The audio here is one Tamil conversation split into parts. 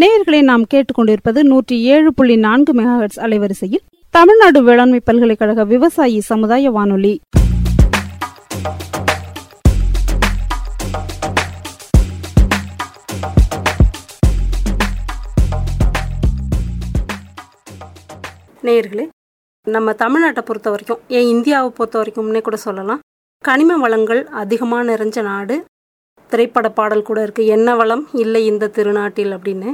நேயர்களை நாம் கேட்டுக்கொண்டிருப்பது நூற்றி ஏழு புள்ளி நான்கு மெகாஹெட்ஸ் அலைவரிசையில் தமிழ்நாடு வேளாண்மை பல்கலைக்கழக விவசாயி சமுதாய வானொலி நேயர்களே நம்ம தமிழ்நாட்டை பொறுத்த வரைக்கும் ஏன் இந்தியாவை பொறுத்த வரைக்கும்னே கூட சொல்லலாம் கனிம வளங்கள் அதிகமாக நிறைஞ்ச நாடு திரைப்பட பாடல் கூட இருக்குது என்ன வளம் இல்லை இந்த திருநாட்டில் அப்படின்னு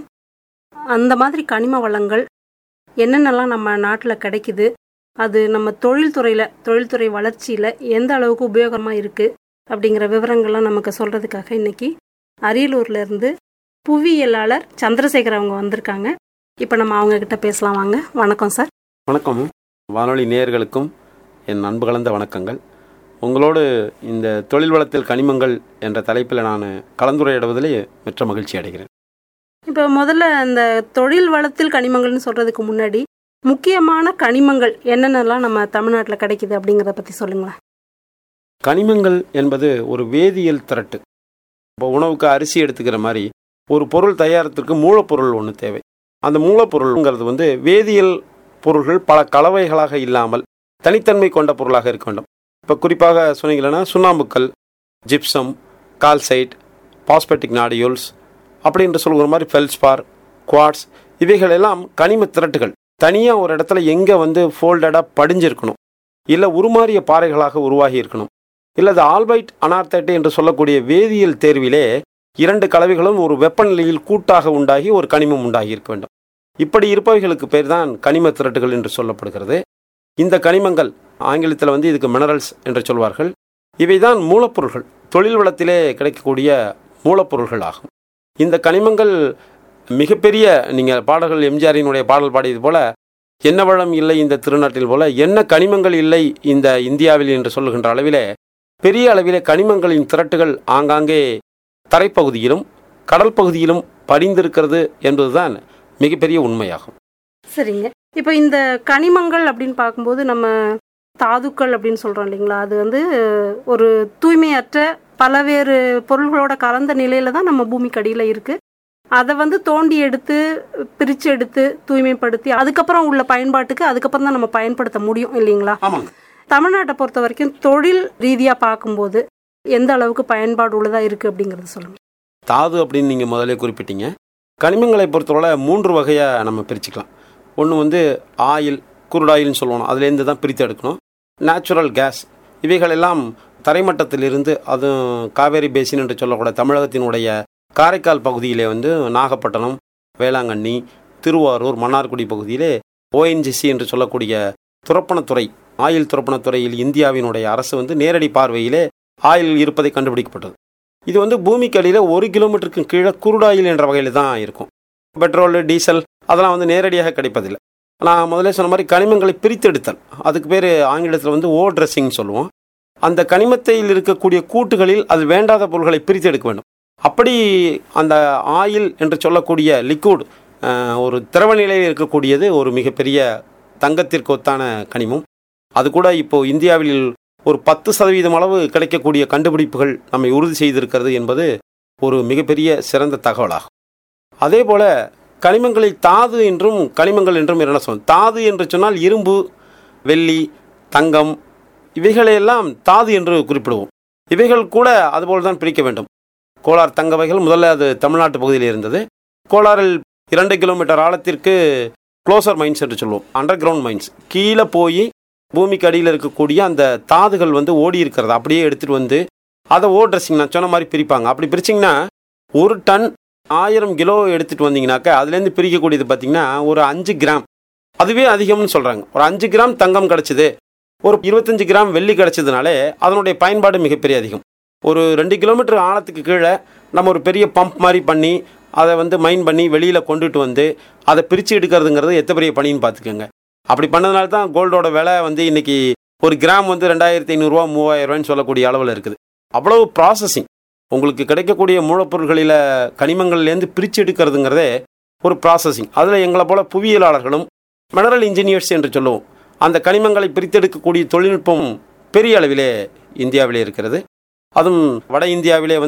அந்த மாதிரி கனிம வளங்கள் என்னென்னலாம் நம்ம நாட்டில் கிடைக்குது அது நம்ம தொழில்துறையில் தொழில்துறை வளர்ச்சியில் எந்த அளவுக்கு உபயோகமாக இருக்குது அப்படிங்கிற விவரங்கள்லாம் நமக்கு சொல்கிறதுக்காக இன்னைக்கு அரியலூர்ல இருந்து புவியியலாளர் சந்திரசேகர் அவங்க வந்திருக்காங்க இப்போ நம்ம அவங்க கிட்ட பேசலாம் வாங்க வணக்கம் சார் வணக்கம் வானொலி நேயர்களுக்கும் என் அன்பு கலந்த வணக்கங்கள் உங்களோடு இந்த தொழில் வளத்தில் கனிமங்கள் என்ற தலைப்பில் நான் கலந்துரையாடுவதிலே மிக்க மகிழ்ச்சி அடைகிறேன் இப்போ முதல்ல இந்த தொழில் வளத்தில் கனிமங்கள்னு சொல்கிறதுக்கு முன்னாடி முக்கியமான கனிமங்கள் என்னென்னலாம் நம்ம தமிழ்நாட்டில் கிடைக்குது அப்படிங்கிறத பற்றி சொல்லுங்களேன் கனிமங்கள் என்பது ஒரு வேதியியல் திரட்டு இப்போ உணவுக்கு அரிசி எடுத்துக்கிற மாதிரி ஒரு பொருள் தயாரித்திற்கு மூலப்பொருள் ஒன்று தேவை அந்த மூலப்பொருள்ங்கிறது வந்து வேதியியல் பொருள்கள் பல கலவைகளாக இல்லாமல் தனித்தன்மை கொண்ட பொருளாக இருக்க வேண்டும் இப்போ குறிப்பாக சொன்னீங்கன்னா சுண்ணாம்புக்கல் ஜிப்சம் கால்சைட் பாஸ்பெட்டிக் நாடியூல்ஸ் அப்படின்ற சொல்கிற மாதிரி ஃபெல்ஸ்பார் குவாட்ஸ் இவைகள் எல்லாம் கனிம திரட்டுகள் தனியாக ஒரு இடத்துல எங்கே வந்து ஃபோல்டடாக படிஞ்சிருக்கணும் இல்லை உருமாறிய பாறைகளாக உருவாகி இருக்கணும் இல்லை அது ஆல்பைட் அனார்த்தேட்டு என்று சொல்லக்கூடிய வேதியியல் தேர்விலே இரண்டு கலவைகளும் ஒரு வெப்பநிலையில் கூட்டாக உண்டாகி ஒரு கனிமம் உண்டாகி இருக்க வேண்டும் இப்படி இருப்பவைகளுக்கு பேர் தான் கனிம திரட்டுகள் என்று சொல்லப்படுகிறது இந்த கனிமங்கள் ஆங்கிலத்தில் வந்து இதுக்கு மினரல்ஸ் என்று சொல்வார்கள் இவைதான் மூலப்பொருள்கள் தொழில் வளத்திலே கிடைக்கக்கூடிய மூலப்பொருள்கள் ஆகும் இந்த கனிமங்கள் மிகப்பெரிய நீங்கள் பாடல்கள் எம்ஜிஆரினுடைய பாடல் பாடியது போல என்ன வளம் இல்லை இந்த திருநாட்டில் போல என்ன கனிமங்கள் இல்லை இந்த இந்தியாவில் என்று சொல்லுகின்ற அளவிலே பெரிய அளவிலே கனிமங்களின் திரட்டுகள் ஆங்காங்கே தரைப்பகுதியிலும் கடல் பகுதியிலும் படிந்திருக்கிறது என்பதுதான் மிகப்பெரிய உண்மையாகும் சரிங்க இப்போ இந்த கனிமங்கள் அப்படின்னு பார்க்கும்போது நம்ம தாதுக்கள் அப்படின்னு சொல்கிறோம் இல்லைங்களா அது வந்து ஒரு தூய்மையற்ற பலவேறு பொருள்களோட கலந்த நிலையில தான் நம்ம பூமிக்கு அடியில் இருக்குது அதை வந்து தோண்டி எடுத்து பிரித்து எடுத்து தூய்மைப்படுத்தி அதுக்கப்புறம் உள்ள பயன்பாட்டுக்கு அதுக்கப்புறம் தான் நம்ம பயன்படுத்த முடியும் இல்லைங்களா ஆமாங்க தமிழ்நாட்டை பொறுத்த வரைக்கும் தொழில் ரீதியாக பார்க்கும்போது எந்த அளவுக்கு பயன்பாடு உள்ளதாக இருக்குது அப்படிங்கிறத சொல்லுங்கள் தாது அப்படின்னு நீங்கள் முதல்ல குறிப்பிட்டீங்க கனிமங்களை பொறுத்தவரை மூன்று வகையாக நம்ம பிரிச்சுக்கலாம் ஒன்று வந்து ஆயில் குருடாயில்னு சொல்லுவோம் அதுலேருந்து தான் பிரித்து எடுக்கணும் நேச்சுரல் கேஸ் இவைகளெல்லாம் தரைமட்டத்திலிருந்து அதுவும் காவேரி பேசின் என்று சொல்லக்கூடிய தமிழகத்தினுடைய காரைக்கால் பகுதியிலே வந்து நாகப்பட்டினம் வேளாங்கண்ணி திருவாரூர் மன்னார்குடி பகுதியிலே ஓஎன்ஜிசி என்று சொல்லக்கூடிய துரப்பணத்துறை ஆயில் துரப்பணத்துறையில் இந்தியாவினுடைய அரசு வந்து நேரடி பார்வையிலே ஆயில் இருப்பதை கண்டுபிடிக்கப்பட்டது இது வந்து பூமிக்கு அடியில் ஒரு கிலோமீட்டருக்கு கீழே குருடாயில் என்ற வகையில் தான் இருக்கும் பெட்ரோல் டீசல் அதெல்லாம் வந்து நேரடியாக கிடைப்பதில்லை நான் முதல்ல சொன்ன மாதிரி கனிமங்களை பிரித்தெடுத்தல் அதுக்கு பேர் ஆங்கிலத்தில் வந்து ஓ ட்ரெஸ்ஸிங் சொல்லுவோம் அந்த கனிமத்தில் இருக்கக்கூடிய கூட்டுகளில் அது வேண்டாத பொருள்களை பிரித்தெடுக்க வேண்டும் அப்படி அந்த ஆயில் என்று சொல்லக்கூடிய லிக்விட் ஒரு திரவ நிலையில் இருக்கக்கூடியது ஒரு மிகப்பெரிய தங்கத்திற்கு ஒத்தான கனிமம் அது கூட இப்போ இந்தியாவில் ஒரு பத்து சதவீதம் அளவு கிடைக்கக்கூடிய கண்டுபிடிப்புகள் நம்மை உறுதி செய்திருக்கிறது என்பது ஒரு மிகப்பெரிய சிறந்த தகவலாகும் அதே போல கனிமங்களை தாது என்றும் கனிமங்கள் என்றும் என்ன சொல்லும் தாது என்று சொன்னால் இரும்பு வெள்ளி தங்கம் இவைகளையெல்லாம் தாது என்று குறிப்பிடுவோம் இவைகள் கூட அதுபோல் தான் பிரிக்க வேண்டும் கோலார் தங்க வகைகள் முதல்ல அது தமிழ்நாட்டு பகுதியில் இருந்தது கோலாரில் இரண்டு கிலோமீட்டர் ஆழத்திற்கு க்ளோசர் மைன்ஸ் என்று சொல்லுவோம் அண்டர் கிரவுண்ட் மைன்ஸ் கீழே போய் பூமிக்கு அடியில் இருக்கக்கூடிய அந்த தாதுகள் வந்து ஓடி இருக்கிறது அப்படியே எடுத்துகிட்டு வந்து அதை ஓ ட்ரெஸ்ஸிங் நான் சொன்ன மாதிரி பிரிப்பாங்க அப்படி பிரிச்சிங்கன்னா ஒரு டன் ஆயிரம் கிலோ எடுத்துகிட்டு வந்தீங்கன்னாக்கா அதுலேருந்து பிரிக்கக்கூடியது பார்த்தீங்கன்னா ஒரு அஞ்சு கிராம் அதுவே அதிகம்னு சொல்கிறாங்க ஒரு அஞ்சு கிராம் தங்கம் கிடச்சிது ஒரு இருபத்தஞ்சு கிராம் வெள்ளி கிடச்சதுனாலே அதனுடைய பயன்பாடு மிகப்பெரிய அதிகம் ஒரு ரெண்டு கிலோமீட்டர் ஆழத்துக்கு கீழே நம்ம ஒரு பெரிய பம்ப் மாதிரி பண்ணி அதை வந்து மைன் பண்ணி வெளியில் கொண்டுட்டு வந்து அதை பிரித்து எடுக்கிறதுங்கிறது எத்த பெரிய பணின்னு பார்த்துக்கோங்க அப்படி பண்ணதுனால தான் கோல்டோட விலை வந்து இன்னைக்கு ஒரு கிராம் வந்து ரெண்டாயிரத்தி ஐநூறுரூவா மூவாயிரம் ரூபான்னு சொல்லக்கூடிய அளவில் இருக்குது அவ்வளவு ப்ராசஸிங் உங்களுக்கு கிடைக்கக்கூடிய மூலப்பொருட்களில் கனிமங்கள்லேருந்து பிரித்து எடுக்கிறதுங்கிறதே ஒரு ப்ராசஸிங் அதில் எங்களை போல புவியியலாளர்களும் மினரல் இன்ஜினியர்ஸ் என்று சொல்லுவோம் அந்த கனிமங்களை பிரித்தெடுக்கக்கூடிய தொழில்நுட்பம் பெரிய அளவிலே இந்தியாவிலே இருக்கிறது அதுவும் வட இந்தியாவிலே வந்து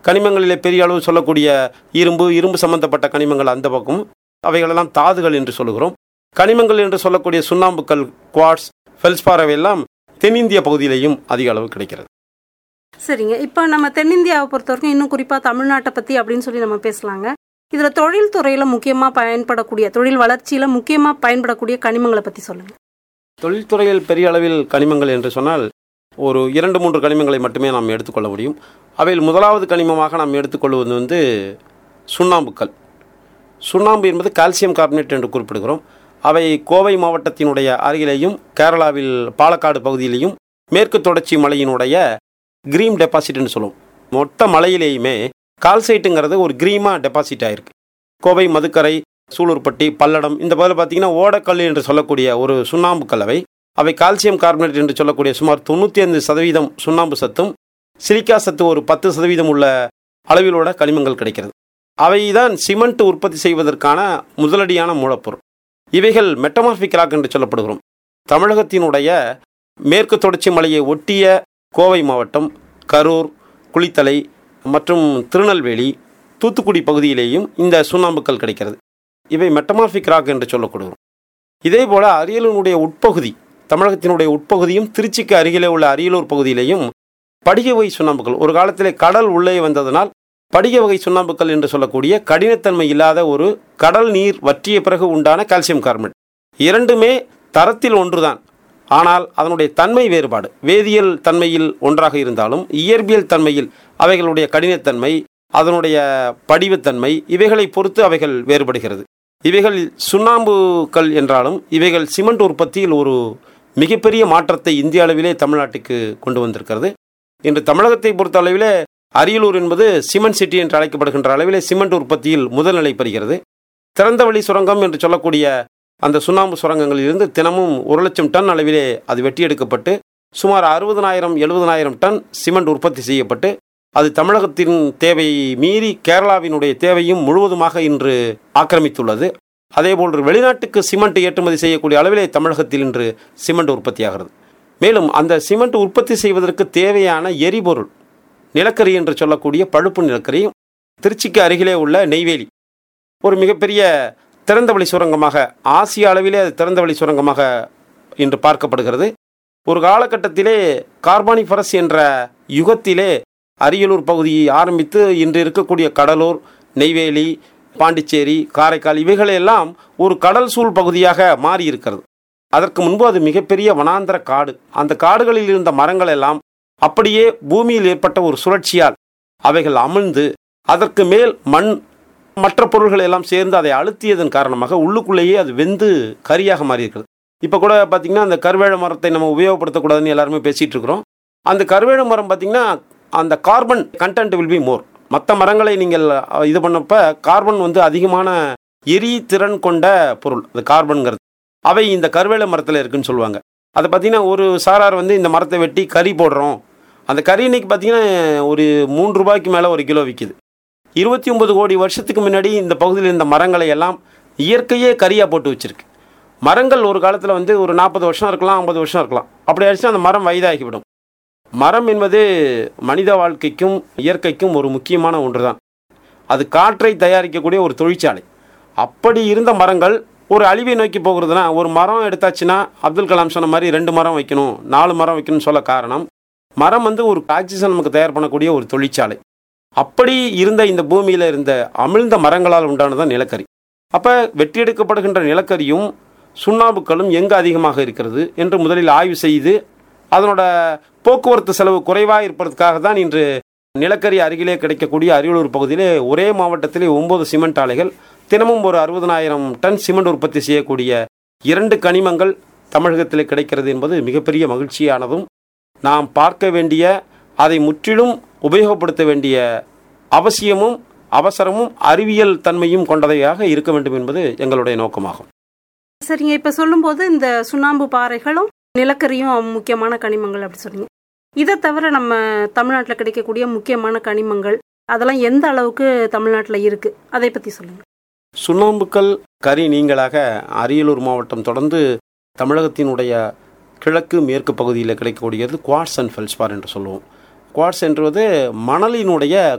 கனிமங்களிலே பெரிய அளவு சொல்லக்கூடிய இரும்பு இரும்பு சம்பந்தப்பட்ட கனிமங்கள் அந்த பக்கம் அவைகளெல்லாம் தாதுகள் என்று சொல்லுகிறோம் கனிமங்கள் என்று சொல்லக்கூடிய சுண்ணாம்புக்கல் குவாட்ஸ் ஃபெல்ஸ்பார் அவையெல்லாம் தென்னிந்திய பகுதியிலேயும் அதிக அளவு கிடைக்கிறது சரிங்க இப்போ நம்ம தென்னிந்தியாவை பொறுத்த வரைக்கும் இன்னும் குறிப்பாக தமிழ்நாட்டை பற்றி அப்படின்னு சொல்லி நம்ம பேசலாங்க இதில் தொழில் துறையில் முக்கியமாக பயன்படக்கூடிய தொழில் வளர்ச்சியில் முக்கியமாக பயன்படக்கூடிய கனிமங்களை பற்றி சொல்லுங்கள் தொழில்துறையில் பெரிய அளவில் கனிமங்கள் என்று சொன்னால் ஒரு இரண்டு மூன்று கனிமங்களை மட்டுமே நாம் எடுத்துக்கொள்ள முடியும் அவையில் முதலாவது கனிமமாக நாம் எடுத்துக்கொள்வது வந்து சுண்ணாம்புக்கல் சுண்ணாம்பு என்பது கால்சியம் கார்பனேட் என்று குறிப்பிடுகிறோம் அவை கோவை மாவட்டத்தினுடைய அருகிலேயும் கேரளாவில் பாலக்காடு பகுதியிலேயும் மேற்கு தொடர்ச்சி மலையினுடைய கிரீம் டெபாசிட் என்று சொல்லுவோம் மொத்த மலையிலேயுமே கால்சைட்டுங்கிறது ஒரு கிரீமாக டெபாசிட் ஆயிருக்கு கோவை மதுக்கரை சூலூர்பட்டி பல்லடம் இந்த பகுதியில் பார்த்தீங்கன்னா ஓடக்கல் என்று சொல்லக்கூடிய ஒரு சுண்ணாம்பு கலவை அவை கால்சியம் கார்பனேட் என்று சொல்லக்கூடிய சுமார் தொண்ணூற்றி ஐந்து சதவீதம் சுண்ணாம்பு சத்தும் சிலிக்கா சத்து ஒரு பத்து சதவீதம் உள்ள அளவிலோட கனிமங்கள் கிடைக்கிறது அவைதான் சிமெண்ட் உற்பத்தி செய்வதற்கான முதலடியான மூலப்பொருள் இவைகள் மெட்டமார்பிக் ராக் என்று சொல்லப்படுகிறோம் தமிழகத்தினுடைய மேற்கு தொடர்ச்சி மலையை ஒட்டிய கோவை மாவட்டம் கரூர் குளித்தலை மற்றும் திருநெல்வேலி தூத்துக்குடி பகுதியிலேயும் இந்த சுண்ணாம்புக்கள் கிடைக்கிறது இவை மெட்டமார்பிக் ராக் என்று சொல்லப்படுகிறோம் இதே போல அரியலூருடைய உட்பகுதி தமிழகத்தினுடைய உட்பகுதியும் திருச்சிக்கு அருகிலே உள்ள அரியலூர் பகுதியிலேயும் படிக வகை சுண்ணாம்புக்கள் ஒரு காலத்திலே கடல் உள்ளே வந்ததனால் படிக வகை சுண்ணாம்புக்கள் என்று சொல்லக்கூடிய கடினத்தன்மை இல்லாத ஒரு கடல் நீர் வற்றிய பிறகு உண்டான கால்சியம் கார்பனேட் இரண்டுமே தரத்தில் ஒன்றுதான் ஆனால் அதனுடைய தன்மை வேறுபாடு வேதியியல் தன்மையில் ஒன்றாக இருந்தாலும் இயற்பியல் தன்மையில் அவைகளுடைய கடினத்தன்மை அதனுடைய படிவுத்தன்மை இவைகளை பொறுத்து அவைகள் வேறுபடுகிறது இவைகள் சுண்ணாம்புக்கள் என்றாலும் இவைகள் சிமெண்ட் உற்பத்தியில் ஒரு மிகப்பெரிய மாற்றத்தை இந்திய அளவிலே தமிழ்நாட்டுக்கு கொண்டு வந்திருக்கிறது இன்று தமிழகத்தை பொறுத்த அளவிலே அரியலூர் என்பது சிமெண்ட் சிட்டி என்று அழைக்கப்படுகின்ற அளவிலே சிமெண்ட் உற்பத்தியில் முதல்நிலை பெறுகிறது திறந்தவெளி சுரங்கம் என்று சொல்லக்கூடிய அந்த சுண்ணாம்பு சுரங்கங்களிலிருந்து தினமும் ஒரு லட்சம் டன் அளவிலே அது வெட்டி எடுக்கப்பட்டு சுமார் அறுபதனாயிரம் எழுபதனாயிரம் டன் சிமெண்ட் உற்பத்தி செய்யப்பட்டு அது தமிழகத்தின் தேவையை மீறி கேரளாவினுடைய தேவையும் முழுவதுமாக இன்று ஆக்கிரமித்துள்ளது அதேபோன்று வெளிநாட்டுக்கு சிமெண்ட் ஏற்றுமதி செய்யக்கூடிய அளவிலே தமிழகத்தில் இன்று சிமெண்ட் உற்பத்தியாகிறது மேலும் அந்த சிமெண்ட் உற்பத்தி செய்வதற்கு தேவையான எரிபொருள் நிலக்கரி என்று சொல்லக்கூடிய பழுப்பு நிலக்கரியும் திருச்சிக்கு அருகிலே உள்ள நெய்வேலி ஒரு மிகப்பெரிய திறந்தவெளி சுரங்கமாக ஆசிய அளவிலே அது திறந்தவெளி சுரங்கமாக இன்று பார்க்கப்படுகிறது ஒரு காலகட்டத்திலே கார்பானிஃபரஸ் என்ற யுகத்திலே அரியலூர் பகுதியை ஆரம்பித்து இன்று இருக்கக்கூடிய கடலூர் நெய்வேலி பாண்டிச்சேரி காரைக்கால் இவைகளெல்லாம் ஒரு கடல் சூழ் பகுதியாக மாறி இருக்கிறது அதற்கு முன்பு அது மிகப்பெரிய வனாந்தர காடு அந்த காடுகளில் இருந்த மரங்கள் எல்லாம் அப்படியே பூமியில் ஏற்பட்ட ஒரு சுழற்சியால் அவைகள் அமிழ்ந்து அதற்கு மேல் மண் மற்ற பொருள்கள் எல்லாம் சேர்ந்து அதை அழுத்தியதன் காரணமாக உள்ளுக்குள்ளேயே அது வெந்து கரியாக மாறி இருக்கிறது இப்போ கூட பார்த்தீங்கன்னா அந்த கருவேல மரத்தை நம்ம உபயோகப்படுத்தக்கூடாதுன்னு எல்லாருமே பேசிகிட்டு இருக்கிறோம் அந்த கருவேல மரம் பார்த்தீங்கன்னா அந்த carbon content will be more மற்ற மரங்களை நீங்கள் இது பண்ணப்ப கார்பன் வந்து அதிகமான எரி திறன் கொண்ட பொருள் அது கார்பன்கிறது அவை இந்த கருவேல மரத்தில் இருக்குன்னு சொல்லுவாங்க அதை பார்த்தீங்கன்னா ஒரு சாரார் வந்து இந்த மரத்தை வெட்டி கறி போடுறோம் அந்த கறி இன்னைக்கு பார்த்தீங்கன்னா ஒரு மூன்று ரூபாய்க்கு மேலே ஒரு கிலோ விற்கிது இருபத்தி ஒன்பது கோடி வருஷத்துக்கு முன்னாடி இந்த பகுதியில் இருந்த மரங்களை எல்லாம் இயற்கையே கரியாக போட்டு வச்சிருக்கு மரங்கள் ஒரு காலத்தில் வந்து ஒரு நாற்பது வருஷம் இருக்கலாம் ஐம்பது வருஷம் இருக்கலாம் அப்படி ஆயிடுச்சுன்னா அந்த மரம் வயதாகிவிடும் மரம் என்பது மனித வாழ்க்கைக்கும் இயற்கைக்கும் ஒரு முக்கியமான ஒன்று தான் அது காற்றை தயாரிக்கக்கூடிய ஒரு தொழிற்சாலை அப்படி இருந்த மரங்கள் ஒரு அழிவை நோக்கி போகிறதுனா ஒரு மரம் எடுத்தாச்சுன்னா அப்துல் கலாம் சொன்ன மாதிரி ரெண்டு மரம் வைக்கணும் நாலு மரம் வைக்கணும்னு சொல்ல காரணம் மரம் வந்து ஒரு ஆக்சிஜன் நமக்கு தயார் பண்ணக்கூடிய ஒரு தொழிற்சாலை அப்படி இருந்த இந்த பூமியில் இருந்த அமிழ்ந்த மரங்களால் உண்டானதான் நிலக்கரி அப்போ வெட்டி எடுக்கப்படுகின்ற நிலக்கரியும் சுண்ணாம்புக்களும் எங்கு அதிகமாக இருக்கிறது என்று முதலில் ஆய்வு செய்து அதனோட போக்குவரத்து செலவு குறைவாக இருப்பதற்காக தான் இன்று நிலக்கரி அருகிலே கிடைக்கக்கூடிய அரியலூர் பகுதியிலே ஒரே மாவட்டத்திலே ஒன்பது சிமெண்ட் ஆலைகள் தினமும் ஒரு அறுபதனாயிரம் டன் சிமெண்ட் உற்பத்தி செய்யக்கூடிய இரண்டு கனிமங்கள் தமிழகத்தில் கிடைக்கிறது என்பது மிகப்பெரிய மகிழ்ச்சியானதும் நாம் பார்க்க வேண்டிய அதை முற்றிலும் உபயோகப்படுத்த வேண்டிய அவசியமும் அவசரமும் அறிவியல் தன்மையும் கொண்டதையாக இருக்க வேண்டும் என்பது எங்களுடைய நோக்கமாகும் சரிங்க இப்போ சொல்லும்போது இந்த சுண்ணாம்பு பாறைகளும் நிலக்கரியும் முக்கியமான கனிமங்கள் அப்படி சொன்னீங்க இதை தவிர நம்ம தமிழ்நாட்டில் கிடைக்கக்கூடிய முக்கியமான கனிமங்கள் அதெல்லாம் எந்த அளவுக்கு தமிழ்நாட்டில் இருக்குது அதை பற்றி சொல்லுங்கள் சுண்ணாம்புக்கல் கரி நீங்களாக அரியலூர் மாவட்டம் தொடர்ந்து தமிழகத்தினுடைய கிழக்கு மேற்கு பகுதியில் கிடைக்கக்கூடியது குவாட்ஸ் அண்ட் ஃபெல்ஸ்பார் என்று சொல்லுவோம் குவாட்ஸ் என்றது மணலினுடைய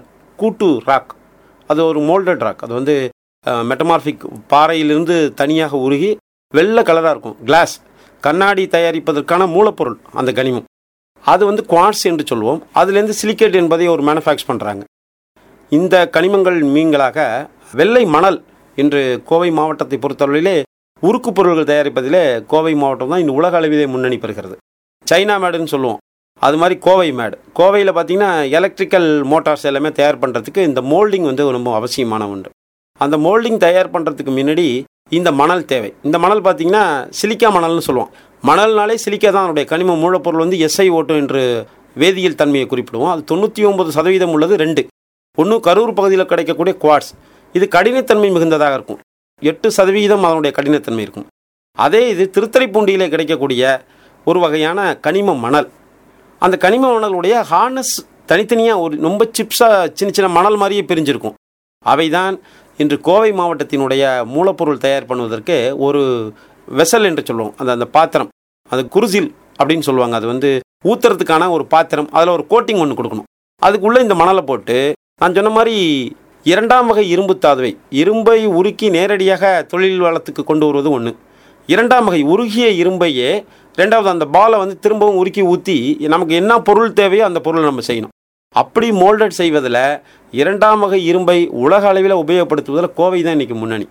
கூட்டு ராக் அது ஒரு மோல்டட் ராக் அது வந்து மெட்டமார்பிக் பாறையிலிருந்து தனியாக உருகி வெள்ளை கலராக இருக்கும் கிளாஸ் கண்ணாடி தயாரிப்பதற்கான மூலப்பொருள் அந்த கனிமம் அது வந்து குவார்ட்ஸ் என்று சொல்லுவோம் அதுலேருந்து சிலிக்கேட் என்பதை ஒரு மேனுஃபேக்சர் பண்ணுறாங்க இந்த கனிமங்கள் மீன்களாக வெள்ளை மணல் என்று கோவை மாவட்டத்தை பொறுத்தவரையிலே உருக்கு பொருள்கள் தயாரிப்பதிலே கோவை மாவட்டம் தான் இந்த உலக அளவிலே முன்னணி பெறுகிறது சைனா மேடுன்னு சொல்லுவோம் அது மாதிரி கோவை மேடு கோவையில் பார்த்தீங்கன்னா எலக்ட்ரிக்கல் மோட்டார்ஸ் எல்லாமே தயார் பண்ணுறதுக்கு இந்த மோல்டிங் வந்து ரொம்ப அவசியமான ஒன்று அந்த மோல்டிங் தயார் பண்ணுறதுக்கு முன்னாடி இந்த மணல் தேவை இந்த மணல் பார்த்தீங்கன்னா சிலிக்கா மணல்னு சொல்லுவோம் மணல்னாலே சிலிக்கா தான் அதனுடைய கனிம மூலப்பொருள் வந்து எஸ்ஐ ஓட்டு என்று வேதியியல் தன்மையை குறிப்பிடுவோம் அது தொண்ணூற்றி ஒன்பது சதவீதம் உள்ளது ரெண்டு ஒன்று கரூர் பகுதியில் கிடைக்கக்கூடிய குவாட்ஸ் இது கடினத்தன்மை மிகுந்ததாக இருக்கும் எட்டு சதவீதம் அதனுடைய கடினத்தன்மை இருக்கும் அதே இது திருத்துறைப்பூண்டியிலே கிடைக்கக்கூடிய ஒரு வகையான கனிம மணல் அந்த கனிம மணலுடைய ஹார்னஸ் தனித்தனியாக ஒரு ரொம்ப சிப்ஸாக சின்ன சின்ன மணல் மாதிரியே பிரிஞ்சிருக்கும் அவைதான் இன்று கோவை மாவட்டத்தினுடைய மூலப்பொருள் தயார் பண்ணுவதற்கு ஒரு வெசல் என்று சொல்லுவோம் அந்த அந்த பாத்திரம் அது குருசில் அப்படின்னு சொல்லுவாங்க அது வந்து ஊத்துறதுக்கான ஒரு பாத்திரம் அதில் ஒரு கோட்டிங் ஒன்று கொடுக்கணும் அதுக்குள்ளே இந்த மணலை போட்டு நான் சொன்ன மாதிரி இரண்டாம் வகை இரும்பு தாதுவை இரும்பை உருக்கி நேரடியாக தொழில் வளத்துக்கு கொண்டு வருவது ஒன்று இரண்டாம் வகை உருகிய இரும்பையே ரெண்டாவது அந்த பாலை வந்து திரும்பவும் உருக்கி ஊற்றி நமக்கு என்ன பொருள் தேவையோ அந்த பொருளை நம்ம செய்யணும் அப்படி மோல்டட் செய்வதில் இரண்டாம் வகை இரும்பை உலக அளவில் உபயோகப்படுத்துவதில் கோவை தான் இன்றைக்கி முன்னணி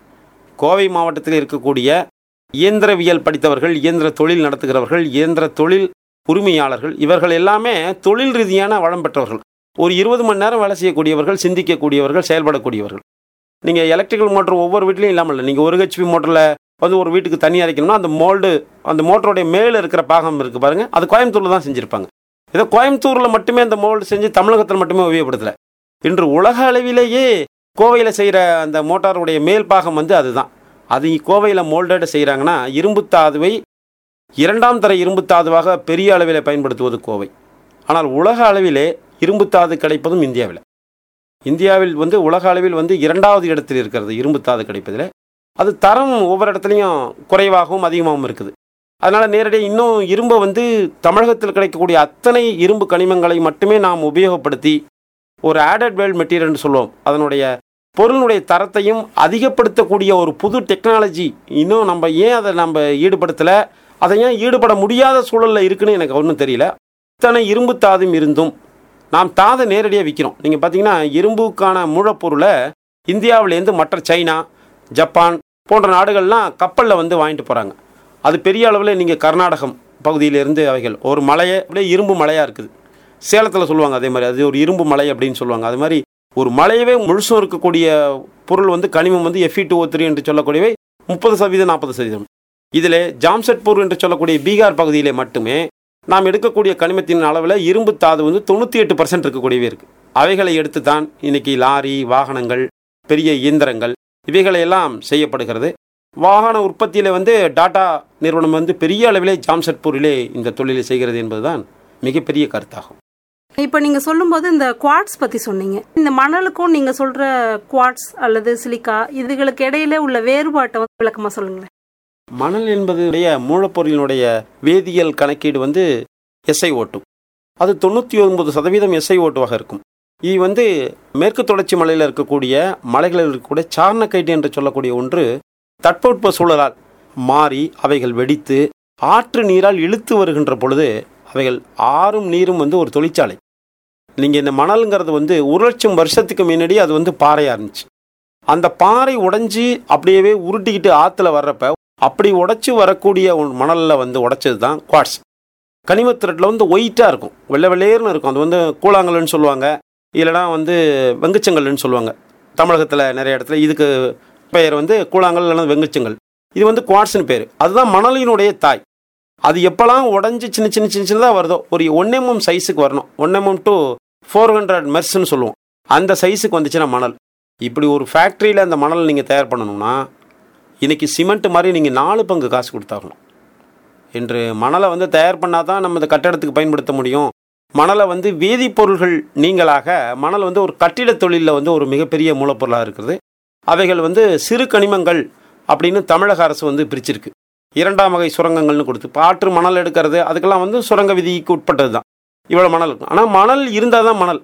கோவை மாவட்டத்தில் இருக்கக்கூடிய இயந்திரவியல் படித்தவர்கள் இயந்திர தொழில் நடத்துகிறவர்கள் இயந்திர தொழில் உரிமையாளர்கள் இவர்கள் எல்லாமே தொழில் ரீதியான வளம் பெற்றவர்கள் ஒரு இருபது மணி நேரம் வேலை செய்யக்கூடியவர்கள் சிந்திக்கக்கூடியவர்கள் செயல்படக்கூடியவர்கள் நீங்கள் எலக்ட்ரிக்கல் மோட்டர் ஒவ்வொரு வீட்லையும் இல்லாமல் இல்லை நீங்கள் ஒரு ஹெச்பி மோட்டரில் வந்து ஒரு வீட்டுக்கு தண்ணி அரைக்கணும்னா அந்த மோல்டு அந்த மோட்டருடைய மேலே இருக்கிற பாகம் இருக்குது பாருங்கள் அது கோயம்புத்தூரில் தான் செஞ்சுருப்பாங்க ஏதோ கோயம்புத்தூரில் மட்டுமே அந்த மோல்டு செஞ்சு தமிழகத்தில் மட்டுமே உபயோகப்படுத்தலை இன்று உலக அளவிலேயே கோவையில் செய்கிற அந்த மோட்டாருடைய மேல் பாகம் வந்து அதுதான் அது கோவையில் மோல்டட் செய்கிறாங்கன்னா இரும்பு தாதுவை இரண்டாம் தர இரும்பு தாதுவாக பெரிய அளவில் பயன்படுத்துவது கோவை ஆனால் உலக அளவிலே இரும்பு தாது கிடைப்பதும் இந்தியாவில் இந்தியாவில் வந்து உலக அளவில் வந்து இரண்டாவது இடத்தில் இருக்கிறது இரும்பு தாது கிடைப்பதில் அது தரம் ஒவ்வொரு இடத்துலையும் குறைவாகவும் அதிகமாகவும் இருக்குது அதனால் நேரடியாக இன்னும் இரும்பை வந்து தமிழகத்தில் கிடைக்கக்கூடிய அத்தனை இரும்பு கனிமங்களை மட்டுமே நாம் உபயோகப்படுத்தி ஒரு ஆடட் வேல் மெட்டீரியல்னு சொல்லுவோம் அதனுடைய பொருளுடைய தரத்தையும் அதிகப்படுத்தக்கூடிய ஒரு புது டெக்னாலஜி இன்னும் நம்ம ஏன் அதை நம்ம ஈடுபடுத்தலை அதை ஏன் ஈடுபட முடியாத சூழலில் இருக்குன்னு எனக்கு ஒன்றும் தெரியல இத்தனை இரும்பு தாதும் இருந்தும் நாம் தாதை நேரடியாக விற்கிறோம் நீங்கள் பார்த்தீங்கன்னா இரும்புக்கான மூலப்பொருளை இந்தியாவிலேருந்து மற்ற சைனா ஜப்பான் போன்ற நாடுகள்லாம் கப்பலில் வந்து வாங்கிட்டு போகிறாங்க அது பெரிய அளவில் நீங்கள் கர்நாடகம் பகுதியிலேருந்து அவைகள் ஒரு மலையை அப்படியே இரும்பு மலையாக இருக்குது சேலத்தில் சொல்லுவாங்க அதே மாதிரி அது ஒரு இரும்பு மலை அப்படின்னு சொல்லுவாங்க அது மாதிரி ஒரு மலையவே முழுசும் இருக்கக்கூடிய பொருள் வந்து கனிமம் வந்து எஃப்இ டூ ஓ த்ரீ என்று சொல்லக்கூடியவை முப்பது சதவீதம் நாற்பது சதவீதம் இதில் ஜாம்செட்பூர் என்று சொல்லக்கூடிய பீகார் பகுதியிலே மட்டுமே நாம் எடுக்கக்கூடிய கனிமத்தின் அளவில் இரும்பு தாது வந்து தொண்ணூற்றி எட்டு பர்சன்ட் இருக்கக்கூடியவே இருக்குது அவைகளை எடுத்து தான் இன்னைக்கு லாரி வாகனங்கள் பெரிய இயந்திரங்கள் இவைகளையெல்லாம் செய்யப்படுகிறது வாகன உற்பத்தியில் வந்து டாடா நிறுவனம் வந்து பெரிய அளவிலே ஜாம்செட்பூரிலே இந்த தொழிலை செய்கிறது என்பதுதான் மிகப்பெரிய கருத்தாகும் இப்போ நீங்கள் சொல்லும்போது இந்த குவாட்ஸ் பற்றி சொன்னீங்க இந்த மணலுக்கும் நீங்கள் சொல்கிற குவாட்ஸ் அல்லது சிலிக்கா இதுகளுக்கு இடையில உள்ள வேறுபாட்டை வந்து விளக்கமாக சொல்லுங்களேன் மணல் என்பதுடைய மூலப்பொருளினுடைய வேதியியல் கணக்கீடு வந்து எஸ்ஐ ஓட்டு அது தொண்ணூற்றி ஒன்பது சதவீதம் எஸ்ஐ ஓட்டுவாக இருக்கும் இது வந்து மேற்கு தொடர்ச்சி மலையில் இருக்கக்கூடிய மலைகளில் இருக்கக்கூடிய சார்னக்கைட்டு என்று சொல்லக்கூடிய ஒன்று தட்பவெட்ப சூழலால் மாறி அவைகள் வெடித்து ஆற்று நீரால் இழுத்து வருகின்ற பொழுது அவைகள் ஆறும் நீரும் வந்து ஒரு தொழிற்சாலை நீங்கள் இந்த மணலுங்கிறது வந்து ஒரு லட்சம் வருஷத்துக்கு முன்னாடி அது வந்து பாறையாக இருந்துச்சு அந்த பாறை உடைஞ்சி அப்படியே உருட்டிக்கிட்டு ஆற்றுல வர்றப்ப அப்படி உடைச்சி வரக்கூடிய ஒரு மணலில் வந்து உடைச்சது தான் குவாட்ஸ் கனிமத்திரட்டில் வந்து ஒயிட்டாக இருக்கும் வெள்ளை வெள்ளையர்னு இருக்கும் அது வந்து கூழாங்கல்னு சொல்லுவாங்க இல்லைனா வந்து வெங்குச்சங்கல்னு சொல்லுவாங்க தமிழகத்தில் நிறைய இடத்துல இதுக்கு பெயர் வந்து கூழாங்கல் இல்லைனா வெங்குச்சங்கல் இது வந்து குவாட்ஸ்னு பேர் அதுதான் மணலினுடைய தாய் அது எப்போல்லாம் உடஞ்சி சின்ன சின்ன சின்ன சின்னதாக வருதோ ஒரு ஒன் எம்எம் சைஸுக்கு வரணும் one mm to four hundred மெர்ஸ்ன்னு சொல்லுவோம் அந்த சைஸுக்கு வந்துச்சுன்னா மணல் இப்படி ஒரு ஃபேக்ட்ரியில் அந்த மணல் நீங்கள் தயார் பண்ணணும்னா இன்றைக்கி சிமெண்ட் மாதிரி நீங்கள் நாலு பங்கு காசு கொடுத்தாகணும் என்று மணலை வந்து தயார் பண்ணால் தான் நம்ம இந்த கட்டடத்துக்கு பயன்படுத்த முடியும் மணலை வந்து வேதிப்பொருள்கள் நீங்களாக மணல் வந்து ஒரு கட்டிட தொழிலில் வந்து ஒரு மிகப்பெரிய மூலப்பொருளாக இருக்கிறது அவைகள் வந்து சிறு கனிமங்கள் அப்படின்னு தமிழக அரசு வந்து பிரிச்சிருக்கு இரண்டாம் வகை சுரங்கங்கள்னு கொடுத்து இப்போ ஆற்று மணல் எடுக்கிறது அதுக்கெல்லாம் வந்து சுரங்க விதிக்கு உட்பட்டது தான் இவ்வளோ மணல் இருக்கும் ஆனால் மணல் இருந்தால் தான் மணல்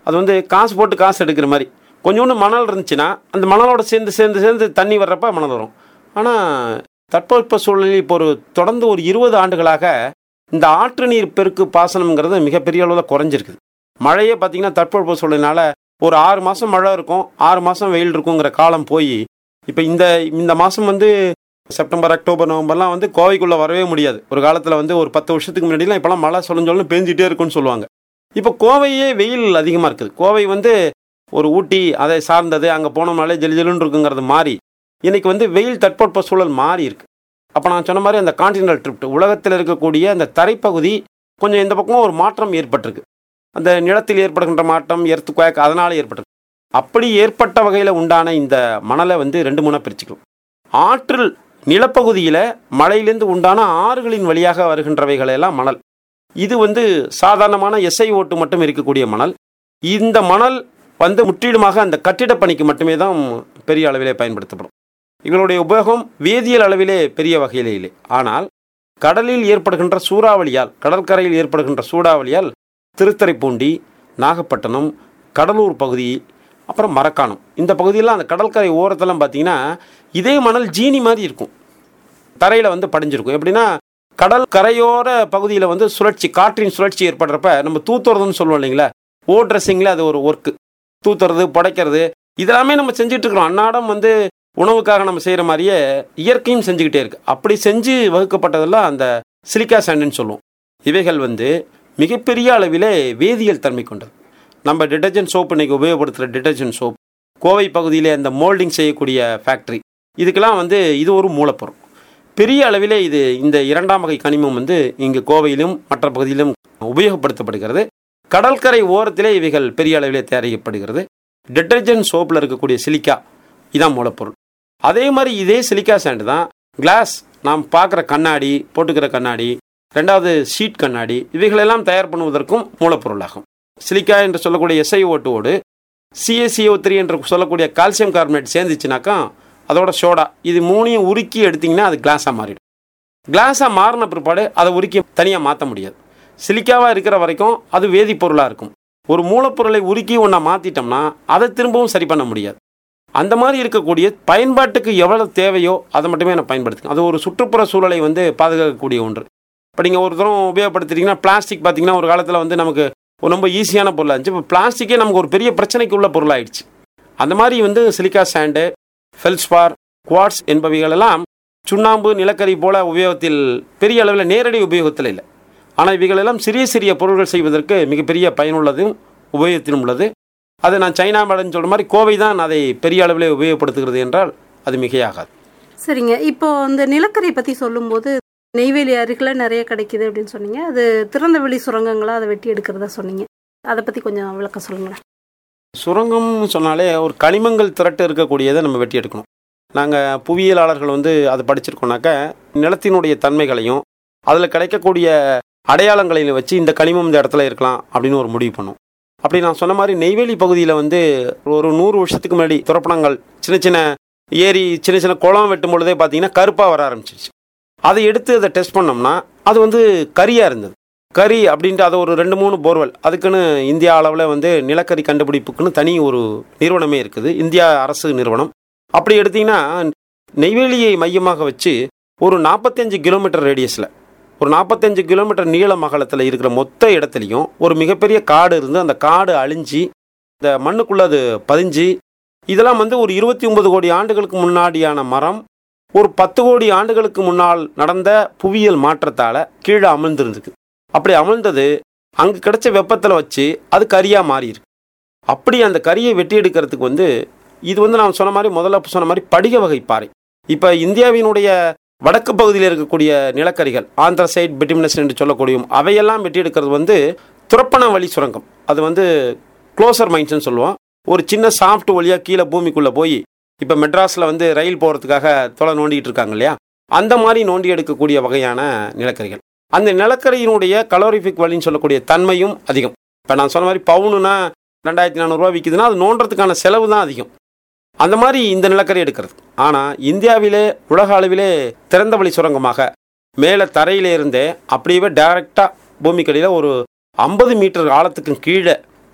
அது வந்து காசு போட்டு காசு எடுக்கிற மாதிரி கொஞ்சோண்டு மணல் இருந்துச்சுன்னா அந்த மணலோட சேர்ந்து சேர்ந்து சேர்ந்து தண்ணி வர்றப்ப மணல் வரும் ஆனால் தட்பவெப்ப சூழலில் இப்போ ஒரு தொடர்ந்து ஒரு இருபது ஆண்டுகளாக இந்த ஆற்று நீர் பெருக்கு பாசனம்ங்கிறது மிகப்பெரிய அளவில் குறைஞ்சிருக்குது மழையே பார்த்தீங்கன்னா தட்பவெப்ப சூழலினால ஒரு ஆறு மாதம் மழை இருக்கும் ஆறு மாதம் வெயில் இருக்குங்கிற காலம் போய் இப்போ இந்த இந்த மாதம் வந்து செப்டம்பர் அக்டோபர் நவம்பர்லாம் வந்து கோவைக்குள்ளே வரவே முடியாது ஒரு காலத்தில் வந்து ஒரு பத்து வருஷத்துக்கு முன்னாடிலாம் இப்போலாம் மழை சொல்லுன்னு பேஞ்சிட்டே இருக்குன்னு சொல்லுவாங்க இப்போ கோவையே வெயில் அதிகமாக இருக்குது கோவை வந்து ஒரு ஊட்டி அதை சார்ந்தது அங்கே போனோம்னாலே ஜெலி ஜெலுன்னு இருக்குங்கிறது மாறி இன்னைக்கு வந்து வெயில் தட்பவெப்ப சூழல் மாறி இருக்கு அப்போ நான் சொன்ன மாதிரி அந்த கான்டினல் ட்ரிப்ட் உலகத்தில் இருக்கக்கூடிய அந்த தரைப்பகுதி கொஞ்சம் இந்த பக்கம் ஒரு மாற்றம் ஏற்பட்டிருக்கு அந்த நிலத்தில் ஏற்படுகின்ற மாற்றம் எர்த்து குவாக் அதனால் ஏற்பட்டிருக்கு அப்படி ஏற்பட்ட வகையில் உண்டான இந்த மணலை வந்து ரெண்டு மூணாக பிரிச்சுக்கலாம் ஆற்றில் நிலப்பகுதியில் மழையிலேருந்து உண்டான ஆறுகளின் வழியாக வருகின்றவைகளெல்லாம் மணல் இது வந்து சாதாரணமான எஸ்ஐ ஓட்டு மட்டும் இருக்கக்கூடிய மணல் இந்த மணல் வந்து முற்றிலுமாக அந்த கட்டிடப் பணிக்கு மட்டுமே தான் பெரிய அளவிலே பயன்படுத்தப்படும் இவங்களுடைய உபயோகம் வேதியியல் அளவிலே பெரிய வகையிலே இல்லை ஆனால் கடலில் ஏற்படுகின்ற சூறாவளியால் கடற்கரையில் ஏற்படுகின்ற சூறாவளியால் திருத்துறைப்பூண்டி நாகப்பட்டினம் கடலூர் பகுதி அப்புறம் மரக்காணம் இந்த பகுதியெல்லாம் அந்த கடற்கரை ஓரத்தெல்லாம் பார்த்தீங்கன்னா இதே மணல் ஜீனி மாதிரி இருக்கும் தரையில் வந்து படிஞ்சிருக்கும் எப்படின்னா கடல் கரையோர பகுதியில் வந்து சுழற்சி காற்றின் சுழற்சி ஏற்படுறப்ப நம்ம தூத்துறதுன்னு சொல்லுவோம் இல்லைங்களா ஓ ட்ரெஸ்ஸிங்கில் அது ஒரு ஒர்க்கு தூத்துறது புடைக்கிறது இதெல்லாமே நம்ம செஞ்சுட்டு இருக்கிறோம் அன்னாடம் வந்து உணவுக்காக நம்ம செய்கிற மாதிரியே இயற்கையும் செஞ்சுக்கிட்டே இருக்கு அப்படி செஞ்சு வகுக்கப்பட்டதெல்லாம் அந்த சிலிக்கா சாண்டுன்னு சொல்லுவோம் இவைகள் வந்து மிகப்பெரிய அளவிலே வேதியியல் தன்மை கொண்டது நம்ம டிடர்ஜென்ட் சோப் இன்னைக்கு உபயோகப்படுத்துகிற டிடர்ஜென்ட் சோப் கோவை பகுதியிலே அந்த மோல்டிங் செய்யக்கூடிய ஃபேக்ட்ரி இதுக்கெல்லாம் வந்து இது ஒரு மூலப்பொருள் பெரிய அளவிலே இது இந்த இரண்டாம் வகை கனிமம் வந்து இங்கு கோவையிலும் மற்ற பகுதியிலும் உபயோகப்படுத்தப்படுகிறது கடற்கரை ஓரத்திலே இவைகள் பெரிய அளவிலே தயாரிக்கப்படுகிறது டிட்டர்ஜென்ட் சோப்பில் இருக்கக்கூடிய சிலிக்கா இதான் மூலப்பொருள் அதே மாதிரி இதே சிலிக்கா சாண்டு தான் கிளாஸ் நாம் பார்க்குற கண்ணாடி போட்டுக்கிற கண்ணாடி ரெண்டாவது ஷீட் கண்ணாடி இவைகளெல்லாம் தயார் பண்ணுவதற்கும் மூலப்பொருளாகும் சிலிக்கா என்று சொல்லக்கூடிய எஸ்ஐ ஓட்டுவோடு சிஎஸ்சிஓ த்ரீ என்று சொல்லக்கூடிய கால்சியம் கார்பனேட் சேர்ந்துச்சுனாக்கா அதோட சோடா இது மூணையும் உருக்கி எடுத்திங்கன்னா அது கிளாஸாக மாறிடும் கிளாஸாக மாறின பிற்பாடு அதை உருக்கி தனியாக மாற்ற முடியாது சிலிக்காவாக இருக்கிற வரைக்கும் அது வேதிப்பொருளாக இருக்கும் ஒரு மூலப்பொருளை உருக்கி ஒன்றா மாற்றிட்டோம்னா அதை திரும்பவும் சரி பண்ண முடியாது அந்த மாதிரி இருக்கக்கூடிய பயன்பாட்டுக்கு எவ்வளவு தேவையோ அதை மட்டுமே நான் பயன்படுத்துங்க அது ஒரு சுற்றுப்புற சூழலை வந்து பாதுகாக்கக்கூடிய ஒன்று இப்போ நீங்கள் ஒரு தரம் உபயோகப்படுத்துறீங்கன்னா பிளாஸ்டிக் பார்த்தீங்கன்னா ஒரு காலத்தில் வந்து நமக்கு ரொம்ப ஈஸியான பொருளாக இருந்துச்சு இப்போ பிளாஸ்டிக்கே நமக்கு ஒரு பெரிய பிரச்சனைக்கு உள்ள பொருளாயிடுச்சு அந்த மாதிரி வந்து சிலிக்கா சாண்டு ஃபெல்ஸ்பார் குவாட்ஸ் என்பவைகளெல்லாம் சுண்ணாம்பு நிலக்கரி போல உபயோகத்தில் பெரிய அளவில் நேரடி உபயோகத்தில் இல்லை ஆனால் இவைகளெல்லாம் சிறிய சிறிய பொருட்கள் செய்வதற்கு மிகப்பெரிய பயனுள்ளதும் உபயோகத்திலும் உள்ளது அது நான் சைனா மேடன்னு சொல்கிற மாதிரி கோவை தான் அதை பெரிய அளவில் உபயோகப்படுத்துகிறது என்றால் அது மிகையாகாது சரிங்க இப்போ இந்த நிலக்கரி பற்றி சொல்லும்போது நெய்வேலி அருகில் நிறைய கிடைக்குது அப்படின்னு சொன்னீங்க அது திறந்த வெளி சுரங்கங்களா அதை வெட்டி எடுக்கிறதா சொன்னீங்க அதை பற்றி கொஞ்சம் விளக்கம் சொல்லுங்களேன் சுரங்கம்னு சொன்னாலே ஒரு களிமங்கள் திரட்டு இருக்கக்கூடியதை நம்ம வெட்டி எடுக்கணும் நாங்கள் புவியியலாளர்கள் வந்து அதை படிச்சிருக்கோம்னாக்க நிலத்தினுடைய தன்மைகளையும் அதில் கிடைக்கக்கூடிய அடையாளங்களையும் வச்சு இந்த களிமம் இந்த இடத்துல இருக்கலாம் அப்படின்னு ஒரு முடிவு பண்ணோம் அப்படி நான் சொன்ன மாதிரி நெய்வேலி பகுதியில் வந்து ஒரு நூறு வருஷத்துக்கு முன்னாடி துறப்பணங்கள் சின்ன சின்ன ஏரி சின்ன சின்ன குளம் வெட்டும் பொழுதே பார்த்தீங்கன்னா கருப்பாக வர ஆரம்பிச்சிருச்சு அதை எடுத்து அதை டெஸ்ட் பண்ணோம்னா அது வந்து கரியாக இருந்தது கரி அப்படின்ட்டு அது ஒரு ரெண்டு மூணு போர்வெல் அதுக்குன்னு இந்தியா அளவில் வந்து நிலக்கரி கண்டுபிடிப்புக்குன்னு தனி ஒரு நிறுவனமே இருக்குது இந்தியா அரசு நிறுவனம் அப்படி எடுத்தீங்கன்னா நெய்வேலியை மையமாக வச்சு ஒரு நாற்பத்தஞ்சு கிலோமீட்டர் ரேடியஸில் ஒரு நாற்பத்தஞ்சு கிலோமீட்டர் நீளம் அகலத்தில் இருக்கிற மொத்த இடத்துலையும் ஒரு மிகப்பெரிய காடு இருந்து அந்த காடு அழிஞ்சு இந்த மண்ணுக்குள்ளே அது பதிஞ்சு இதெல்லாம் வந்து ஒரு இருபத்தி ஒன்பது கோடி ஆண்டுகளுக்கு முன்னாடியான மரம் ஒரு பத்து கோடி ஆண்டுகளுக்கு முன்னால் நடந்த புவியியல் மாற்றத்தால் கீழே அமிழ்ந்திருந்துருக்கு அப்படி அமிழ்ந்தது அங்கே கிடைச்ச வெப்பத்தில் வச்சு அது கரியாக மாறியிருக்கு அப்படி அந்த கரியை வெட்டி எடுக்கிறதுக்கு வந்து இது வந்து நான் சொன்ன மாதிரி முதல்ல சொன்ன மாதிரி படிக வகை பாறை இப்போ இந்தியாவினுடைய வடக்கு பகுதியில் இருக்கக்கூடிய நிலக்கரிகள் ஆந்திரசைட் பிட்டிமினஸ் என்று சொல்லக்கூடிய அவையெல்லாம் வெட்டி எடுக்கிறது வந்து துறப்பண வழி சுரங்கம் அது வந்து க்ளோசர் மைன்ஸ்னு சொல்லுவோம் ஒரு சின்ன சாஃப்ட் வழியாக கீழே பூமிக்குள்ளே போய் இப்போ மெட்ராஸில் வந்து ரயில் போகிறதுக்காக தொலை நோண்டிகிட்டு இருக்காங்க இல்லையா அந்த மாதிரி நோண்டி எடுக்கக்கூடிய வகையான நிலக்கரிகள் அந்த நிலக்கரியினுடைய கலோரிஃபிக் வழின்னு சொல்லக்கூடிய தன்மையும் அதிகம் இப்போ நான் சொன்ன மாதிரி பவுனுனா ரெண்டாயிரத்தி நானூறுரூவா விற்குதுன்னா அது நோண்டுறதுக்கான செலவு தான் அதிகம் அந்த மாதிரி இந்த நிலக்கரி எடுக்கிறது ஆனால் இந்தியாவிலே உலக அளவிலே திறந்த வழி சுரங்கமாக மேலே தரையிலே இருந்தே அப்படியே டைரெக்டாக பூமிக்கடியில் ஒரு ஐம்பது மீட்டர் ஆழத்துக்கு கீழே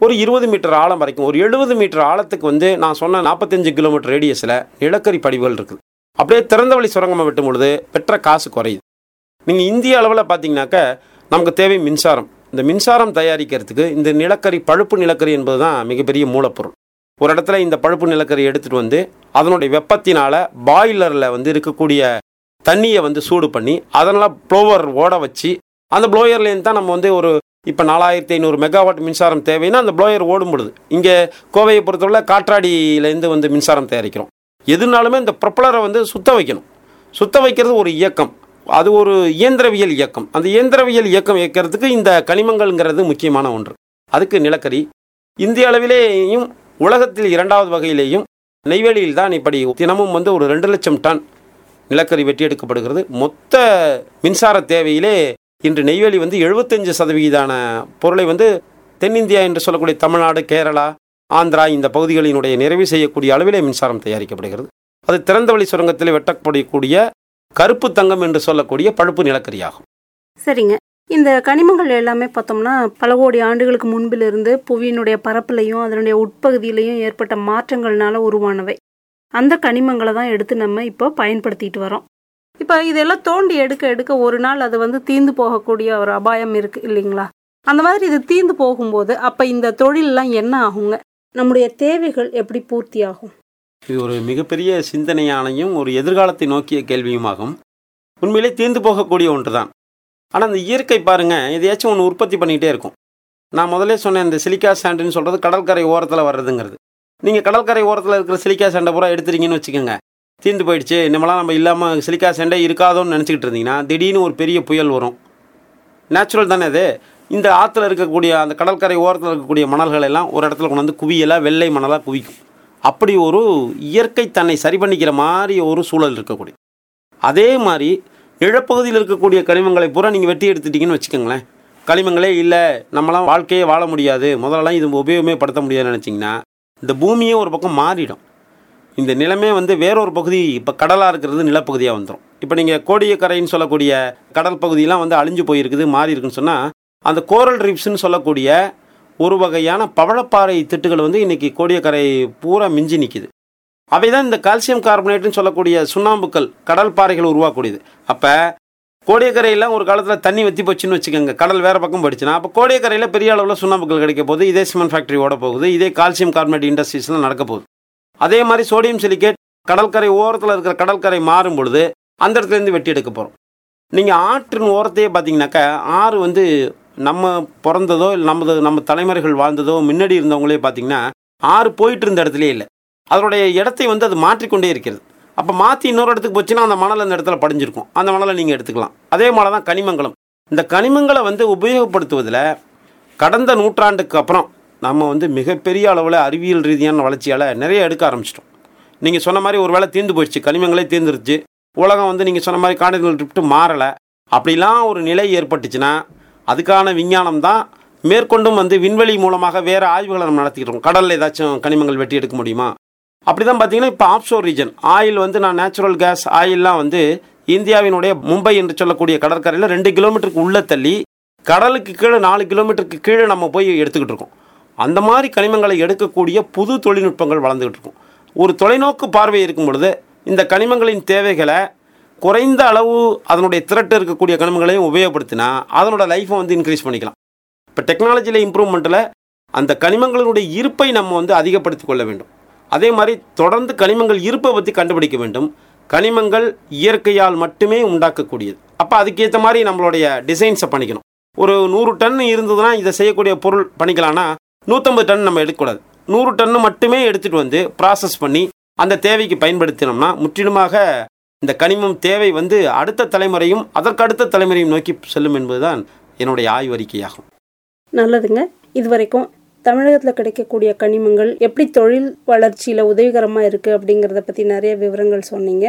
ஒரு இருபது மீட்டர் ஆழம் வரைக்கும் ஒரு எழுபது மீட்டர் ஆழத்துக்கு வந்து நான் சொன்ன நாற்பத்தஞ்சு கிலோமீட்டர் ரேடியஸில் நிலக்கரி படிவுகள் இருக்குது அப்படியே திறந்த வழி சுரங்கமாக வெட்டும் பொழுது பெற்ற காசு குறையுது நீங்கள் இந்திய அளவில் பார்த்தீங்கன்னாக்க நமக்கு தேவை மின்சாரம் இந்த மின்சாரம் தயாரிக்கிறதுக்கு இந்த நிலக்கரி பழுப்பு நிலக்கரி என்பது தான் மிகப்பெரிய மூலப்பொருள் ஒரு இடத்துல இந்த பழுப்பு நிலக்கரி எடுத்துகிட்டு வந்து அதனுடைய வெப்பத்தினால பாய்லரில் வந்து இருக்கக்கூடிய தண்ணியை வந்து சூடு பண்ணி அதனால் ப்ளோவர் ஓட வச்சு அந்த ப்ளோயர்லேருந்து தான் நம்ம வந்து ஒரு இப்போ நாலாயிரத்தி ஐநூறு மெகாவாட் மின்சாரம் தேவைன்னா அந்த ப்ளோயர் ஓடும் பொழுது இங்கே கோவையை பொறுத்தவரை காற்றாடியிலேருந்து வந்து மின்சாரம் தயாரிக்கிறோம் எதுனாலுமே இந்த ப்ரொப்பலரை வந்து சுத்த வைக்கணும் சுத்த வைக்கிறது ஒரு இயக்கம் அது ஒரு இயந்திரவியல் இயக்கம் அந்த இயந்திரவியல் இயக்கம் இயக்கிறதுக்கு இந்த கனிமங்கள்ங்கிறது முக்கியமான ஒன்று அதுக்கு நிலக்கரி இந்திய அளவிலேயும் உலகத்தில் இரண்டாவது வகையிலேயும் நெய்வேலியில் தான் இப்படி தினமும் வந்து ஒரு ரெண்டு லட்சம் டன் நிலக்கரி வெட்டி எடுக்கப்படுகிறது மொத்த மின்சார தேவையிலே இன்று நெய்வேலி வந்து எழுபத்தஞ்சு சதவிகிதான பொருளை வந்து தென்னிந்தியா என்று சொல்லக்கூடிய தமிழ்நாடு கேரளா ஆந்திரா இந்த பகுதிகளினுடைய நிறைவு செய்யக்கூடிய அளவிலே மின்சாரம் தயாரிக்கப்படுகிறது அது திறந்தவெளி சுரங்கத்தில் வெட்டப்படக்கூடிய கருப்பு தங்கம் என்று சொல்லக்கூடிய பழுப்பு நிலக்கரியாகும் சரிங்க இந்த கனிமங்கள் எல்லாமே பார்த்தோம்னா பல கோடி ஆண்டுகளுக்கு முன்பிலிருந்து புவியினுடைய பரப்புலையும் அதனுடைய உட்பகுதியிலையும் ஏற்பட்ட மாற்றங்கள்னால உருவானவை அந்த கனிமங்களை தான் எடுத்து நம்ம இப்போ பயன்படுத்திட்டு வரோம் இப்போ இதெல்லாம் தோண்டி எடுக்க எடுக்க ஒரு நாள் அது வந்து தீந்து போகக்கூடிய ஒரு அபாயம் இருக்கு இல்லைங்களா அந்த மாதிரி இது தீந்து போகும்போது அப்போ இந்த தொழிலெலாம் என்ன ஆகுங்க நம்முடைய தேவைகள் எப்படி பூர்த்தி ஆகும் இது ஒரு மிகப்பெரிய சிந்தனையானையும் ஒரு எதிர்காலத்தை நோக்கிய கேள்வியுமாகும் உண்மையிலே தீர்ந்து போகக்கூடிய ஒன்று தான் ஆனால் அந்த இயற்கை பாருங்க எதையாச்சும் ஒன்று உற்பத்தி பண்ணிகிட்டே இருக்கும் நான் முதல்ல சொன்னேன் இந்த சிலிக்கா சாண்டுன்னு சொல்கிறது கடற்கரை ஓரத்தில் வர்றதுங்கிறது நீங்கள் கடற்கரை ஓரத்தில் இருக்கிற சிலிக்கா சாண்டை பூரா எடுத்துறீங்கன்னு வச்சுக்கோங்க தீர்ந்து போயிடுச்சு இனிமேலாம் நம்ம இல்லாமல் சிலிக்கா சாண்டே இருக்காதோன்னு நினச்சிக்கிட்டு இருந்தீங்கன்னா திடீர்னு ஒரு பெரிய புயல் வரும் நேச்சுரல் தானே அது இந்த ஆற்றுல இருக்கக்கூடிய அந்த கடற்கரை ஓரத்தில் இருக்கக்கூடிய மணல்கள் எல்லாம் ஒரு இடத்துல கொண்டு வந்து குவியலாக வெள்ளை மணலாக குவிக்கும் அப்படி ஒரு இயற்கை தன்னை சரி பண்ணிக்கிற மாதிரி ஒரு சூழல் இருக்கக்கூடிய அதே மாதிரி நிழப்பகுதியில் இருக்கக்கூடிய கனிமங்களை பூரா நீங்கள் வெட்டி எடுத்துட்டீங்கன்னு வச்சுக்கோங்களேன் கனிமங்களே இல்லை நம்மளாம் வாழ்க்கையே வாழ முடியாது முதல்லலாம் இது உபயோகமே படுத்த முடியாதுன்னு நினச்சிங்கன்னா இந்த பூமியே ஒரு பக்கம் மாறிடும் இந்த நிலமே வந்து வேறொரு பகுதி இப்போ கடலாக இருக்கிறது நிலப்பகுதியாக வந்துடும் இப்போ நீங்கள் கோடியக்கரைன்னு சொல்லக்கூடிய கடல் பகுதியெலாம் வந்து அழிஞ்சு போயிருக்குது மாறி இருக்குன்னு சொன்னால் அந்த கோரல் ரீப்ஸ்னு சொல்லக்கூடிய ஒரு வகையான பவழப்பாறை திட்டுகள் வந்து இன்றைக்கி கோடியக்கரை பூரா மிஞ்சி நிற்கிது அவை தான் இந்த கால்சியம் கார்பனேட்னு சொல்லக்கூடிய சுண்ணாம்புக்கள் கடல் பாறைகள் உருவாக்கக்கூடியது அப்போ கோடியக்கரையெல்லாம் ஒரு காலத்தில் தண்ணி வற்றி போச்சுன்னு வச்சுக்கோங்க கடல் வேறு பக்கம் போயிடுச்சுன்னா அப்போ கோடியக்கரையில் பெரிய அளவில் சுண்ணாம்புக்கள் கிடைக்க போகுது இதே சிமெண்ட் ஃபேக்டரி ஓட போகுது இதே கால்சியம் கார்பனேட் இண்டஸ்ட்ரீஸ்லாம் நடக்க போகுது அதே மாதிரி சோடியம் சிலிக்கேட் கடற்கரை ஓரத்தில் இருக்கிற கடற்கரை மாறும் பொழுது அந்த இடத்துலேருந்து வெட்டி எடுக்க போகிறோம் நீங்கள் ஆற்றின் ஓரத்தையே பார்த்தீங்கன்னாக்கா ஆறு வந்து நம்ம பிறந்ததோ இல்லை நமது நம்ம தலைமுறைகள் வாழ்ந்ததோ முன்னாடி இருந்தவங்களே பார்த்தீங்கன்னா ஆறு போயிட்டு இருந்த இடத்துலயே இல்லை அதனுடைய இடத்தை வந்து அது மாற்றிக்கொண்டே இருக்கிறது அப்போ மாற்றி இன்னொரு இடத்துக்கு போச்சுன்னா அந்த மணல் அந்த இடத்துல படிஞ்சிருக்கும் அந்த மணலை நீங்கள் எடுத்துக்கலாம் அதே மாதிரி தான் கனிமங்களும் இந்த கனிமங்களை வந்து உபயோகப்படுத்துவதில் கடந்த நூற்றாண்டுக்கு அப்புறம் நம்ம வந்து மிகப்பெரிய அளவில் அறிவியல் ரீதியான வளர்ச்சியால் நிறைய எடுக்க ஆரம்பிச்சிட்டோம் நீங்கள் சொன்ன மாதிரி ஒரு வேளை தீர்ந்து போயிடுச்சு கனிமங்களே தீர்ந்துருச்சு உலகம் வந்து நீங்கள் சொன்ன மாதிரி காண்டினல் ட்ரிப்ட்டு மாறலை அப்படிலாம் ஒரு நிலை ஏற்பட்டுச்சுன்னா அதுக்கான விஞ்ஞானம் தான் மேற்கொண்டும் வந்து விண்வெளி மூலமாக வேறு ஆய்வுகளை நம்ம நடத்திக்கிறோம் கடலில் ஏதாச்சும் கனிமங்கள் வெட்டி எடுக்க முடியுமா அப்படி தான் பார்த்தீங்கன்னா இப்போ ஆப்ஷோர் ரீஜன் ஆயில் வந்து நான் நேச்சுரல் கேஸ் ஆயில்லாம் வந்து இந்தியாவினுடைய மும்பை என்று சொல்லக்கூடிய கடற்கரையில் ரெண்டு கிலோமீட்டருக்கு உள்ளே தள்ளி கடலுக்கு கீழே நாலு கிலோமீட்டருக்கு கீழே நம்ம போய் எடுத்துக்கிட்டு இருக்கோம் அந்த மாதிரி கனிமங்களை எடுக்கக்கூடிய புது தொழில்நுட்பங்கள் வளர்ந்துக்கிட்டு இருக்கும் ஒரு தொலைநோக்கு பார்வை இருக்கும் பொழுது இந்த கனிமங்களின் தேவைகளை குறைந்த அளவு அதனுடைய திரட்டு இருக்கக்கூடிய கனிமங்களையும் உபயோகப்படுத்தினா அதனோட லைஃப்பை வந்து இன்க்ரீஸ் பண்ணிக்கலாம் இப்போ டெக்னாலஜியில் இம்ப்ரூவ்மெண்ட்டில் அந்த கனிமங்களினுடைய இருப்பை நம்ம வந்து அதிகப்படுத்திக் கொள்ள வேண்டும் அதே மாதிரி தொடர்ந்து கனிமங்கள் இருப்பை பற்றி கண்டுபிடிக்க வேண்டும் கனிமங்கள் இயற்கையால் மட்டுமே உண்டாக்கக்கூடியது அப்போ அதுக்கேற்ற மாதிரி நம்மளுடைய டிசைன்ஸை பண்ணிக்கணும் ஒரு நூறு டன் இருந்ததுன்னா இதை செய்யக்கூடிய பொருள் பண்ணிக்கலாம்னா நூற்றம்பது டன் நம்ம எடுக்கக்கூடாது நூறு டன்னு மட்டுமே எடுத்துகிட்டு வந்து ப்ராசஸ் பண்ணி அந்த தேவைக்கு பயன்படுத்தினோம்னா முற்றிலுமாக இந்த கனிமம் தேவை வந்து அடுத்த தலைமுறையும் அதற்கு அடுத்த தலைமுறையும் நோக்கி செல்லும் என்பதுதான் என்னுடைய ஆய்வறிக்கையாகும் நல்லதுங்க இதுவரைக்கும் தமிழகத்தில் கிடைக்கக்கூடிய கனிமங்கள் எப்படி தொழில் வளர்ச்சியில் உதவிகரமாக இருக்குது அப்படிங்கிறத பற்றி நிறைய விவரங்கள் சொன்னீங்க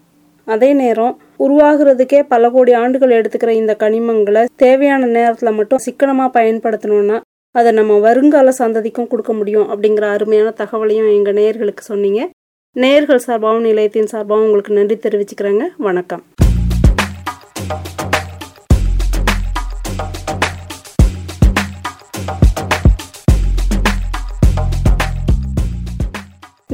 அதே நேரம் உருவாகிறதுக்கே பல கோடி ஆண்டுகள் எடுத்துக்கிற இந்த கனிமங்களை தேவையான நேரத்தில் மட்டும் சிக்கனமாக பயன்படுத்தணும்னா அதை நம்ம வருங்கால சந்ததிக்கும் கொடுக்க முடியும் அப்படிங்கிற அருமையான தகவலையும் எங்கள் நேயர்களுக்கு சொன்னீங்க நேயர்கள் சார்பாகவும் நிலையத்தின் சார்பாகவும் உங்களுக்கு நன்றி தெரிவிச்சுக்கிறேங்க வணக்கம்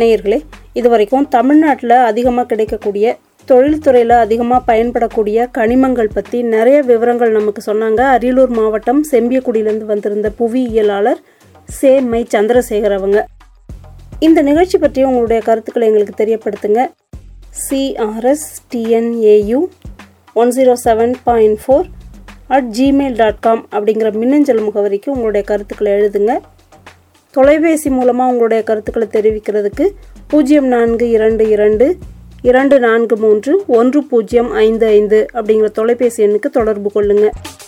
நேயர்களே இது வரைக்கும் தமிழ்நாட்டில் அதிகமாக கிடைக்கக்கூடிய தொழில்துறையில் அதிகமாக பயன்படக்கூடிய கனிமங்கள் பற்றி நிறைய விவரங்கள் நமக்கு சொன்னாங்க அரியலூர் மாவட்டம் செம்பியக்குடியிலேருந்து வந்திருந்த புவியியலாளர் சே மை சந்திரசேகர் அவங்க இந்த நிகழ்ச்சி பற்றி உங்களுடைய கருத்துக்களை எங்களுக்கு தெரியப்படுத்துங்க CRS TNAU one zero seven point four at Gmail dot com அப்படிங்கிற மின்னஞ்சல் முகவரிக்கு உங்களுடைய கருத்துக்களை எழுதுங்க தொலைபேசி மூலமாக உங்களுடைய கருத்துக்களை தெரிவிக்கிறதுக்கு பூஜ்ஜியம் நான்கு இரண்டு இரண்டு இரண்டு நான்கு மூன்று ஒன்று பூஜ்ஜியம் ஐந்து ஐந்து அப்படிங்கிற தொலைபேசி எண்ணுக்கு தொடர்பு கொள்ளுங்கள்